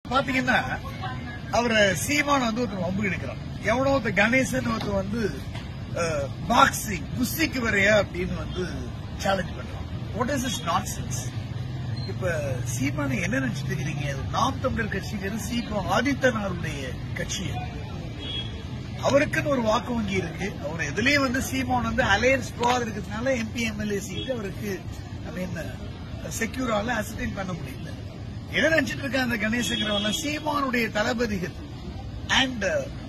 பாத்தீங்கன்னா அவரை சீமான வந்து ஒருத்தர் வம்பு எடுக்கிறான் எவனோ ஒருத்தர் கணேசன் ஒருத்தர் வந்து பாக்ஸிங் குஸ்திக்கு வரையா அப்படின்னு வந்து சேலஞ்ச் பண்றான் what is is not sense இப்ப சீமானை என்ன நினைச்சிட்டு இருக்கிறீங்க நாம் தமிழர் கட்சிங்கிறது சீமா ஆதித்தனாருடைய கட்சி அது. அவருக்குன்னு ஒரு வாக்கு வங்கி இருக்கு அவர் எதுலயும் வந்து சீமான் வந்து அலையன்ஸ் போகாது இருக்கிறதுனால எம்பி எம்எல்ஏ சீட் அவருக்கு ஐ மீன் செக்யூரால அசர்டைன் பண்ண முடியல என்ன நினைச்சிட்டு இருக்க அந்த கணேசங்கிறவங்க சீமானுடைய தளபதிகள் and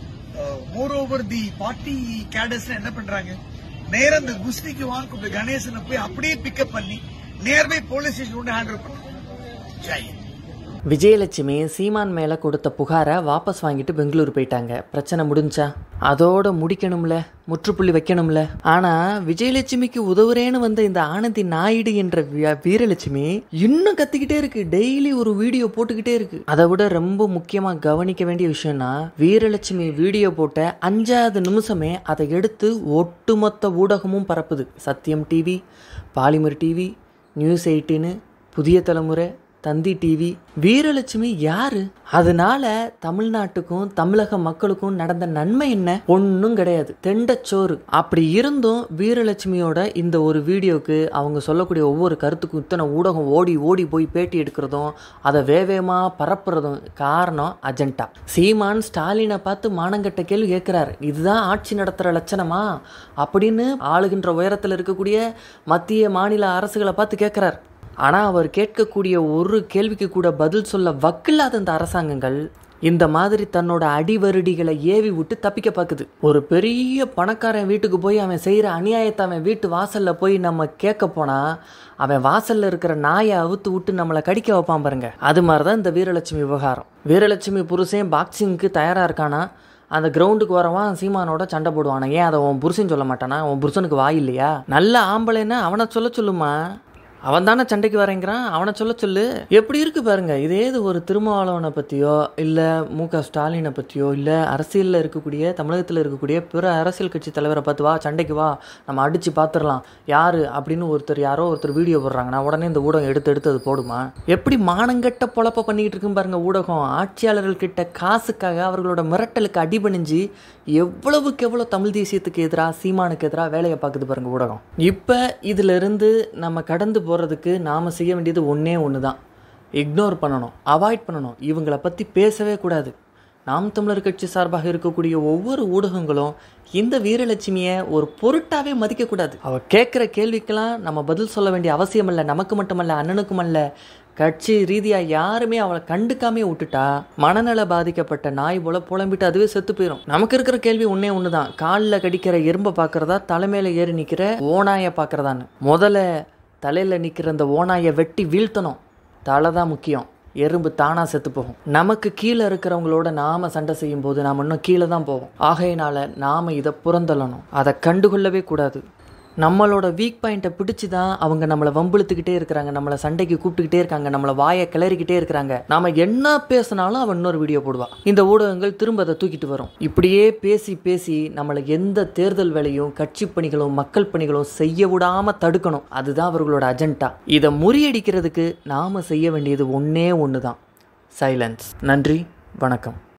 moreover the party cadres என்ன பண்றாங்க நேரா இந்த குஸ்திக்கு வாங்க கணேசனை போய் அப்படியே பிக்கப் பண்ணி நியர்பை போலீஸ் ஸ்டேஷன் கொண்டு ஹேண்டில் பண்ணுவாங்க ஜெய் ஹிந்த். விஜயலட்சுமி சீமான் மேலே கொடுத்த புகாரை வாபஸ் வாங்கிட்டு பெங்களூர் போயிட்டாங்க பிரச்சனை முடிஞ்சா அதோட முடிக்கணும்ல முற்றுப்புள்ளி வைக்கணும்ல ஆனால் விஜயலட்சுமிக்கு உதவுறேன்னு வந்த இந்த ஆனந்தி நாயுடு என்ற வீ- வீரலட்சுமி இன்னும் கத்திக்கிட்டே இருக்கு டெய்லி ஒரு வீடியோ போட்டுக்கிட்டே இருக்கு அதை விட ரொம்ப முக்கியமாக கவனிக்க வேண்டிய விஷயம்னா வீரலட்சுமி வீடியோ போட்ட அஞ்சாவது நிமிஷமே அதை எடுத்து ஒட்டுமொத்த ஊடகமும் பரப்புது Sathiyam TV Polimer TV News எயிட்டின்னு புதிய தலைமுறை தந்தி டிவி வீரலட்சுமி யாரு அதனால தமிழ்நாட்டுக்கும் தமிழக மக்களுக்கும் நடந்த நன்மை என்ன ஒன்றும் கிடையாது தெண்டச்சோறு அப்படி இருந்தும் வீரலட்சுமியோட இந்த ஒரு வீடியோக்கு அவங்க சொல்லக்கூடிய ஒவ்வொரு கருத்துக்கும் இத்தனை ஊடகம் ஓடி ஓடி போய் பேட்டி எடுக்கிறதும் அதை வேவேமாக பரப்புறதும் காரணம் அஜெண்டா சீமான் ஸ்டாலினை பார்த்து மானங்கட்ட கேள்வி கேட்குறாரு இதுதான் ஆட்சி நடத்துகிற லட்சணமா அப்படின்னு ஆளுகின்ற உயரத்தில் இருக்கக்கூடிய மத்திய மாநில அரசுகளை பார்த்து கேட்குறாரு ஆனால் அவர் கேட்கக்கூடிய ஒரு கேள்விக்கு கூட பதில் சொல்ல வக்கில்லாத இந்த அரசாங்கங்கள் இந்த மாதிரி தன்னோட அடிவருடிகளை ஏவி விட்டு தப்பிக்க பார்க்குது ஒரு பெரிய பணக்காரன் வீட்டுக்கு போய் அவன் செய்கிற அநியாயத்தை அவன் வீட்டு வாசலில் போய் நம்ம கேட்க போனால் அவன் வாசலில் இருக்கிற நாயை அவுத்து விட்டு நம்மளை கடிக்க வைப்பான் பாருங்க அது மாதிரி தான் இந்த வீரலட்சுமி விவகாரம் வீரலட்சுமி புருஷன் பாக்ஸிங்க்கு தயாராக இருக்கானா அந்த கிரவுண்டுக்கு வரவன் சீமானோட சண்டை போடுவானா ஏன் அதை உன் புருஷன் சொல்ல மாட்டானா உன் புருஷனுக்கு வாய் இல்லையா நல்ல ஆம்பளைன்னா அவனை சொல்ல சொல்லுமா அவன் தானே சண்டைக்கு வரேங்கிறான் அவனை சொல்ல சொல்லு எப்படி இருக்கு பாருங்க இதே இது ஒரு திருமாவளவனை பற்றியோ இல்லை மு க ஸ்டாலினை பற்றியோ இல்லை அரசியலில் இருக்கக்கூடிய தமிழகத்தில் இருக்கக்கூடிய பிற அரசியல் கட்சி தலைவரை பார்த்து வா சண்டைக்கு வா நம்ம அடித்து பார்த்துடலாம் யார் அப்படின்னு ஒருத்தர் யாரோ ஒருத்தர் வீடியோ போடுறாங்கன்னா உடனே இந்த ஊடகம் எடுத்து எடுத்து அது போடுமா எப்படி மானங்கட்ட பொழப்ப பண்ணிக்கிட்டு இருக்கும் பாருங்க ஊடகம் ஆட்சியாளர்கள் கிட்ட காசுக்காக அவர்களோட மிரட்டலுக்கு அடிபணிஞ்சு எவ்வளவுக்கு எவ்வளோ தமிழ் தேசியத்துக்கு எதிராக சீமானுக்கு எதிராக வேலையை பார்க்குது பாருங்க ஊடகம் இப்போ இதிலிருந்து நம்ம கடந்து போகிறதுக்கு நாம் செய்ய வேண்டியது ஒன்றே ஒன்று தான் இக்னோர் பண்ணணும் அவாய்ட் பண்ணணும் இவங்கள பற்றி பேசவே கூடாது நாம் தமிழர் கட்சி சார்பாக இருக்கக்கூடிய ஒவ்வொரு ஊடகங்களும் இந்த வீரலட்சுமியை ஒரு பொருட்டாவே மதிக்கக்கூடாது அவ கேட்குற கேள்விக்கெல்லாம் நம்ம பதில் சொல்ல வேண்டிய அவசியம் இல்லை நமக்கு மட்டுமல்ல அண்ணனுக்கும் அல்ல கட்சி ரீதியாக யாருமே அவளை கண்டுக்காமே விட்டுட்டா மனநல பாதிக்கப்பட்ட நாய் போல புலம்பிட்டு அதுவே செத்து போயிடும் நமக்கு இருக்கிற கேள்வி ஒன்றே ஒன்று தான் காலில் கடிக்கிற எறும்பை பார்க்குறதா தலைமையில் ஏறி நிற்கிற ஓனாயை பார்க்குறதான்னு முதல்ல தலையில் நிற்கிற அந்த ஓனாயை வெட்டி வீழ்த்தணும் தலை தான் முக்கியம் எறும்பு தானா செத்து போகும் நமக்கு கீழே இருக்கிறவங்களோட நாம சண்டை செய்யும் போது நாம் இன்னும் கீழே தான் போவோம் ஆகையினால நாம இதை புறந்தள்ளணும் அதை கண்டுகொள்ளவே கூடாது நம்மளோட வீக் பாயிண்ட்டை பிடிச்சி தான் அவங்க நம்மளை வம்பிழுத்துக்கிட்டே இருக்கிறாங்க நம்மளை சண்டைக்கு கூப்பிட்டுக்கிட்டே இருக்காங்க நம்மளை வாயை கிளறிக்கிட்டே இருக்கிறாங்க நாம என்ன பேசினாலும் அவன் இன்னொரு வீடியோ போடுவான் இந்த ஊடகங்கள் திரும்ப அதை தூக்கிட்டு வரும் இப்படியே பேசி பேசி நம்மளை எந்த தேர்தல் வேலையும் கட்சி பணிகளும் மக்கள் பணிகளும் செய்ய விடாம தடுக்கணும் அதுதான் அவர்களோட அஜெண்டா இதை முறியடிக்கிறதுக்கு நாம செய்ய வேண்டியது ஒண்ணே ஒன்று தான் சைலன்ஸ் நன்றி வணக்கம்